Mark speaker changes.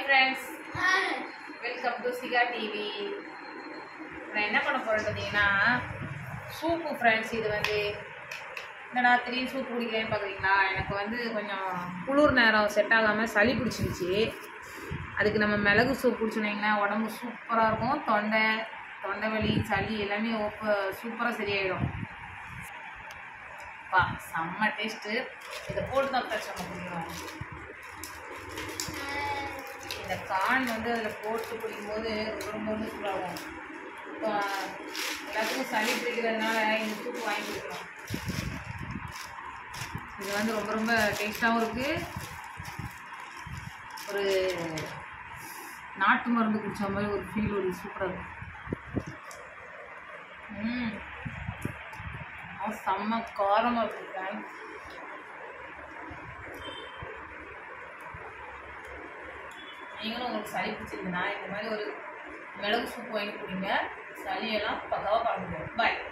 Speaker 1: friends welcome to சிகா TV நான் என்ன பண்ண போகிறேன் பார்த்தீங்கன்னா சூப்பு ஃப்ரெண்ட்ஸ் இது வந்து இந்த நான் திடீர்னு சூப் குடிக்கிறேன்னு பார்க்குறீங்களா எனக்கு வந்து கொஞ்சம் குளிர் நேரம் செட் ஆகாமல் சளி பிடிச்சிருச்சு அதுக்கு நம்ம மிளகு சூப் குடிச்சோன்னீங்கன்னா உடம்பு சூப்பராக இருக்கும் தொண்டை தொண்டை வலி சளி எல்லாமே ஓப்ப சூப்பராக சரியாயிடும் பா செம்ம டேஸ்ட்டு இதை போட்டு தான் பிரச்சனை முடியும் இந்த கான் வந்து அதில் போட்டு குடிக்கும்போது ரொம்ப ரொம்ப ரொம்ப சூப்பராகும் இப்போ எல்லாத்துக்கும் சளி பிடிக்கிறதுனால இந்த சூப்பு வாங்கி குடிக்கிறோம் இது வந்து ரொம்ப ரொம்ப டேஸ்ட்டாகவும் இருக்குது ஒரு நாட்டு மருந்து குடித்த மாதிரி ஒரு ஃபீல் ஒரு சூப்பராக இருக்கும் ம் அது செம்ம காரமாக இருக்குங்க நீங்களும் உங்களுக்கு சளி பிடிச்சிருந்தா இந்த மாதிரி ஒரு மிளகு சூப் வாங்கி குடிங்க சளியெல்லாம் பக்காவாக பார்க்க முடியும் பாய்